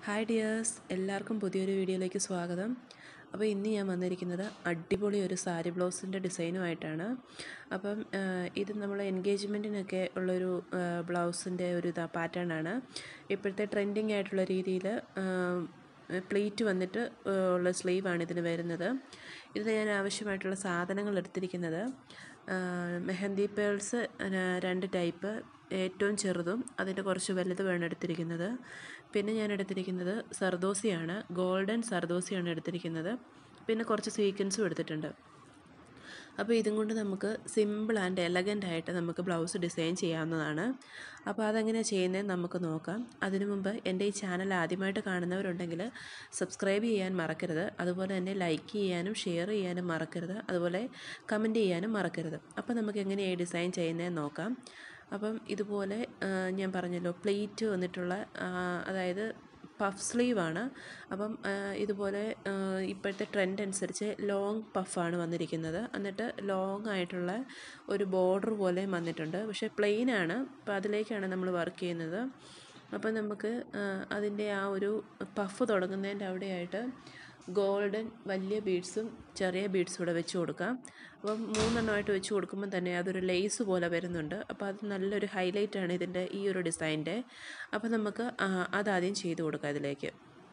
Hi dears എല്ലാവർക്കും പുതിയൊരു വീഡിയോയിലേക്ക് സ്വാഗതം അപ്പോൾ ഇന്ന് ഞാൻ വന്നിരിക്കുന്നത് അടിപൊളി ഒരു സാരി ബ്ലൗസിൻ്റെ ഡിസൈനുമായിട്ടാണ് അപ്പം ആ, ഇത് നമ്മൾ എൻഗേജ്മെൻറ്റിനൊക്കെ ഉള്ളൊരു ബ്ലൗസിൻ്റെ ഒരു ഇതാ പാറ്റേൺ ആണ് ഇപ്പോഴത്തെ ട്രെൻഡിങ് ആയിട്ടുള്ള രീതിയിൽ പ്ലീറ്റ് വന്നിട്ട് ആ, ഉള്ള സ്ലീവാണ് ഇതിന് വരുന്നത് ഇതിന് ഞാൻ ആവശ്യമായിട്ടുള്ള സാധനങ്ങൾ എടുത്തിരിക്കുന്നത് ആ, മെഹന്തി പേൾസ് രണ്ട് ടൈപ്പ് ഏറ്റവും ചെറുതും അതിൻ്റെ കുറച്ച് വലുതുമാണ് എടുത്തിരിക്കുന്നത് പിന്നെ ഞാൻ എടുത്തിരിക്കുന്നത് സർദോസിയാണ് ഗോൾഡൻ സർദോസിയാണ് എടുത്തിരിക്കുന്നത് പിന്നെ കുറച്ച് സ്വീക്വൻസും എടുത്തിട്ടുണ്ട് അപ്പോൾ ഇതും കൊണ്ട് നമുക്ക് സിമ്പിൾ ആൻഡ് എലഗൻ്റ് ആയിട്ട് നമുക്ക് ബ്ലൗസ് ഡിസൈൻ ചെയ്യാവുന്നതാണ് അപ്പോൾ അതെങ്ങനെയാണ് ചെയ്യുന്നത് നമുക്ക് നോക്കാം അതിനു മുമ്പ് എൻ്റെ ഈ ചാനൽ ആദ്യമായിട്ട് കാണുന്നവരുണ്ടെങ്കിൽ സബ്സ്ക്രൈബ് ചെയ്യാൻ മറക്കരുത് അതുപോലെ തന്നെ ലൈക്ക് ചെയ്യാനും ഷെയർ ചെയ്യാനും മറക്കരുത് അതുപോലെ കമൻറ്റ് ചെയ്യാനും മറക്കരുത് അപ്പോൾ നമുക്ക് എങ്ങനെയാണ് ഈ ഡിസൈൻ ചെയ്യുന്നതെന്ന് നോക്കാം അപ്പം ഇതുപോലെ ആ, ഞാൻ പറഞ്ഞല്ലോ പ്ലേറ്റ് വന്നിട്ടുള്ള ആ, അതായത് പഫ് സ്ലീവാണ് അപ്പം ആ, ഇതുപോലെ ആ, ഇപ്പോഴത്തെ ട്രെൻഡ് അനുസരിച്ച് ലോങ് പഫാണ് വന്നിരിക്കുന്നത് എന്നിട്ട് ലോങ് ആയിട്ടുള്ള ഒരു ബോർഡർ പോലെ വന്നിട്ടുണ്ട് പക്ഷേ പ്ലെയിൻ ആണ് അപ്പോൾ അതിലേക്കാണ് നമ്മൾ വർക്ക് ചെയ്യുന്നത് അപ്പം നമുക്ക് ആ, അതിൻ്റെ ആ ഒരു പഫ് തുടങ്ങുന്നതിൻ്റെ അവിടെയായിട്ട് ഗോൾഡൻ വലിയ ബീഡ്സും ചെറിയ ബീഡ്സും കൂടെ വെച്ച് കൊടുക്കാം അപ്പം മൂന്നെണ്ണമായിട്ട് വെച്ച് കൊടുക്കുമ്പോൾ തന്നെ അതൊരു ലേസ് പോലെ വരുന്നുണ്ട് അപ്പോൾ അത് നല്ലൊരു ഹൈലൈറ്റ് ആണ് ഇതിൻ്റെ ഈ ഒരു ഡിസൈൻ്റെ അപ്പോൾ നമുക്ക് ആ, അതാദ്യം ചെയ്ത് കൊടുക്കാം ഇതിലേക്ക്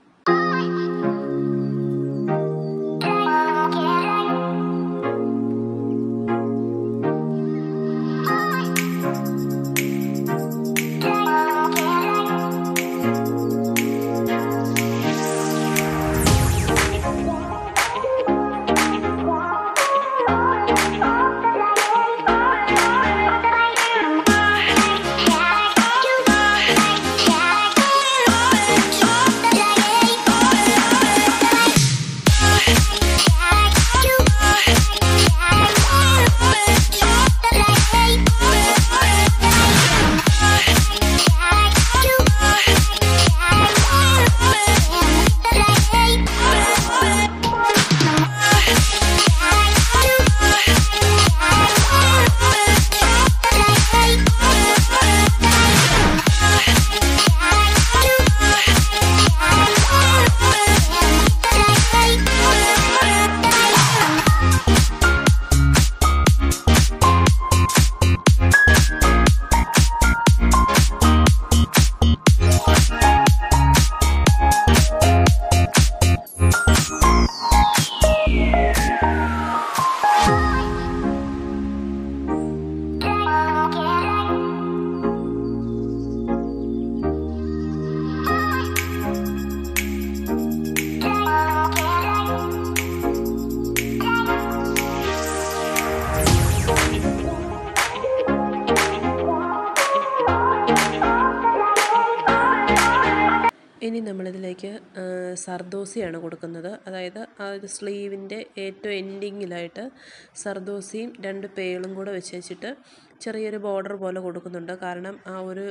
ഇനി നമ്മളിതിലേക്ക് ആ, സർദോസിയാണ് കൊടുക്കുന്നത് അതായത് ആ ഒരു സ്ലീവിൻ്റെ ഏറ്റവും എൻഡിങ്ങിലായിട്ട് സർദോസിയും രണ്ട് പേളും കൂടെ വെച്ച് വെച്ചിട്ട് ചെറിയൊരു ബോർഡർ പോലെ കൊടുക്കുന്നുണ്ട് കാരണം ആ ഒരു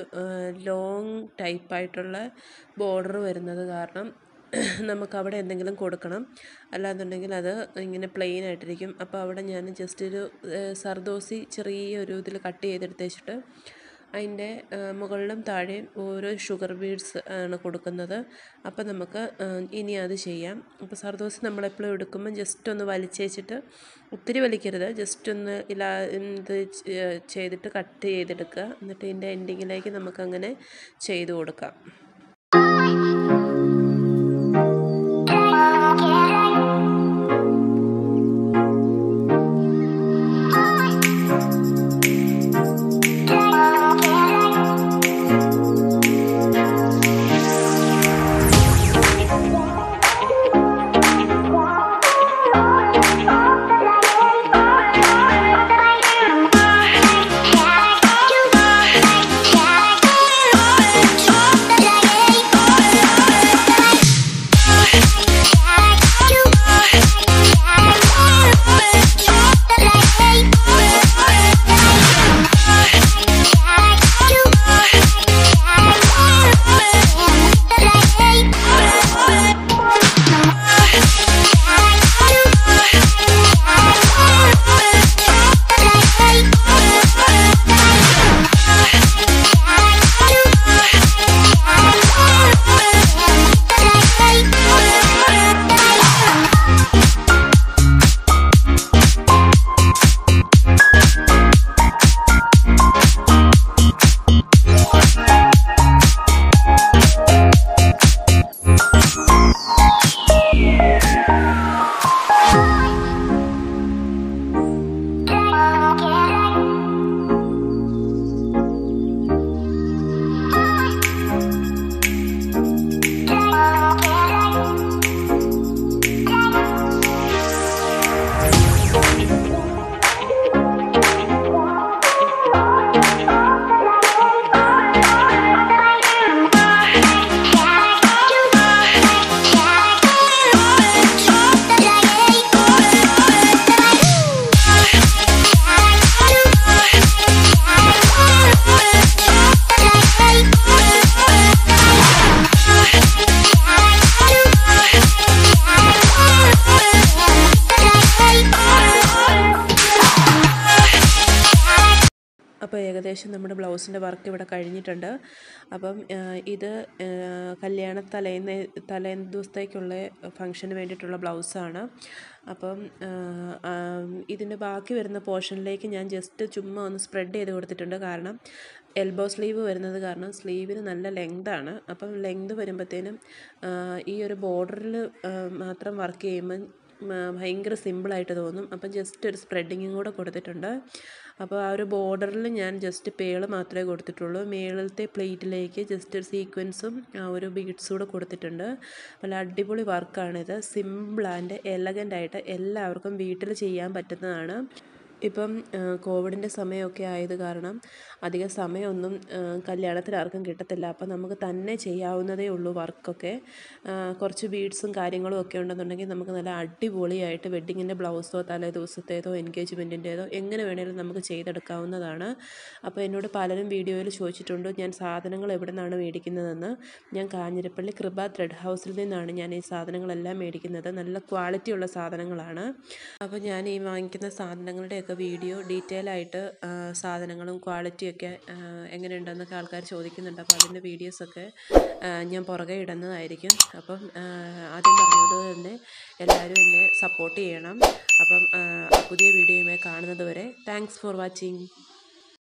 ലോങ് ടൈപ്പായിട്ടുള്ള ബോർഡർ വരുന്നത് കാരണം നമുക്ക് അവിടെ എന്തെങ്കിലും കൊടുക്കണം അല്ലാന്നുണ്ടെങ്കിൽ അത് ഇങ്ങനെ പ്ലെയിൻ ആയിട്ടിരിക്കും അപ്പോൾ അവിടെ ഞാൻ ജസ്റ്റ് ഒരു ആ, സർദോസി ചെറിയൊരു ഇതിൽ കട്ട് ചെയ്തെടുത്ത് വെച്ചിട്ട് അതിൻ്റെ മുകളിലും താഴെയും ഓരോ ഷുഗർ ബീഡ്സ് ആണ് കൊടുക്കുന്നത് അപ്പോൾ നമുക്ക് ആ, ഇനി അത് ചെയ്യാം അപ്പോൾ സർദോസ് നമ്മളെപ്പോഴും എടുക്കുമ്പോൾ ജസ്റ്റ് ഒന്ന് വലിച്ചേച്ചിട്ട് ഒത്തിരി വലിക്കരുത് ജസ്റ്റ് ഒന്ന് ഇലാ ഇത് ചെ- ചെയ്തിട്ട് കട്ട് ചെയ്തെടുക്കുക എന്നിട്ട് ഇതിൻ്റെ എൻഡിങ്ങിലേക്ക് നമുക്കങ്ങനെ ചെയ്ത് കൊടുക്കാം Yeah. ഏകദേശം നമ്മുടെ ബ്ലൗസിൻ്റെ വർക്ക് ഇവിടെ കഴിഞ്ഞിട്ടുണ്ട് അപ്പം ആ, ഇത് ആ, കല്യാണ തലേന്ന് തലേന്ന് ദിവസത്തേക്കുള്ള ഫംഗ്ഷന് വേണ്ടിയിട്ടുള്ള ബ്ലൗസാണ് അപ്പം ആ, ആ, ഇതിൻ്റെ ബാക്കി വരുന്ന പോർഷനിലേക്ക് ഞാൻ ജസ്റ്റ് ചുമ്മാ ഒന്ന് സ്പ്രെഡ് ചെയ്ത് കൊടുത്തിട്ടുണ്ട് കാരണം എൽബോ സ്ലീവ് വരുന്നത് കാരണം സ്ലീവിന് നല്ല ലെങ്താണ് അപ്പം ലെങ്ത് വരുമ്പോഴത്തേനും ആ, ഈ ഒരു ബോർഡറിൽ മാത്രം വർക്ക് ചെയ്യുമ്പം മ, ഭയങ്കര സിമ്പിളായിട്ട് തോന്നും അപ്പം ജസ്റ്റ് ഒരു സ്പ്രെഡിങ്ങും കൂടെ കൊടുത്തിട്ടുണ്ട് അപ്പോൾ ആ ഒരു ബോർഡറിൽ ഞാൻ ജസ്റ്റ് പേള് മാത്രമേ കൊടുത്തിട്ടുള്ളൂ മേളിലത്തെ പ്ലേറ്റിലേക്ക് ജസ്റ്റ് ഒരു സീക്വൻസും ആ ഒരു ബീഡ്സും കൂടെ കൊടുത്തിട്ടുണ്ട് നല്ല അടിപൊളി വർക്കാണിത് സിമ്പിൾ ആൻഡ് എലഗൻ്റ് ആയിട്ട് എല്ലാവർക്കും വീട്ടിൽ ചെയ്യാൻ പറ്റുന്നതാണ് ഇപ്പം ആ, കോവിഡിൻ്റെ സമയമൊക്കെ ആയത് കാരണം അധികം സമയമൊന്നും ആ, കല്യാണത്തിന് ആർക്കും കിട്ടത്തില്ല അപ്പം നമുക്ക് തന്നെ ചെയ്യാവുന്നതേ ഉള്ളൂ വർക്കൊക്കെ ആ, കുറച്ച് ബീഡ്സും കാര്യങ്ങളും ഒക്കെ ഉണ്ടെന്നുണ്ടെങ്കിൽ നമുക്ക് നല്ല അടിപൊളിയായിട്ട് വെഡ്ഡിങ്ങിൻ്റെ ബ്ലൗസോ തലേ ദിവസത്തേതോ എൻഗേജ്മെൻറ്റിൻ്റേതോ എങ്ങനെ വേണേലും നമുക്ക് ചെയ്തെടുക്കാവുന്നതാണ് അപ്പോൾ എന്നോട് പലരും വീഡിയോയിൽ ചോദിച്ചിട്ടുണ്ട് ഞാൻ സാധനങ്ങൾ എവിടെ നിന്നാണ് മേടിക്കുന്നതെന്ന് ഞാൻ കാഞ്ഞിരപ്പള്ളി കൃപ ത്രെഡ് ഹൗസിൽ നിന്നാണ് ഞാൻ ഈ സാധനങ്ങളെല്ലാം മേടിക്കുന്നത് നല്ല ക്വാളിറ്റി ഉള്ള സാധനങ്ങളാണ് അപ്പോൾ ഞാൻ ഈ വാങ്ങിക്കുന്ന സാധനങ്ങളുടെയൊക്കെ വീഡിയോ ഡീറ്റെയിൽ ആയിട്ട് ആ, സാധനങ്ങളും ക്വാളിറ്റിയൊക്കെ ആ, എങ്ങനെയുണ്ടെന്നൊക്കെ ആൾക്കാർ ചോദിക്കുന്നുണ്ട് അപ്പോൾ അതിൻ്റെ വീഡിയോസൊക്കെ ആ, ഞാൻ പുറകെ ഇടുന്നതായിരിക്കും അപ്പം ആ, ആദ്യം പറഞ്ഞതുപോലെ തന്നെ എല്ലാവരും എന്നെ സപ്പോർട്ട് ചെയ്യണം അപ്പം ആ, പുതിയ വീഡിയോയുമായി കാണുന്നത് വരെ താങ്ക്സ് ഫോർ വാച്ചിങ്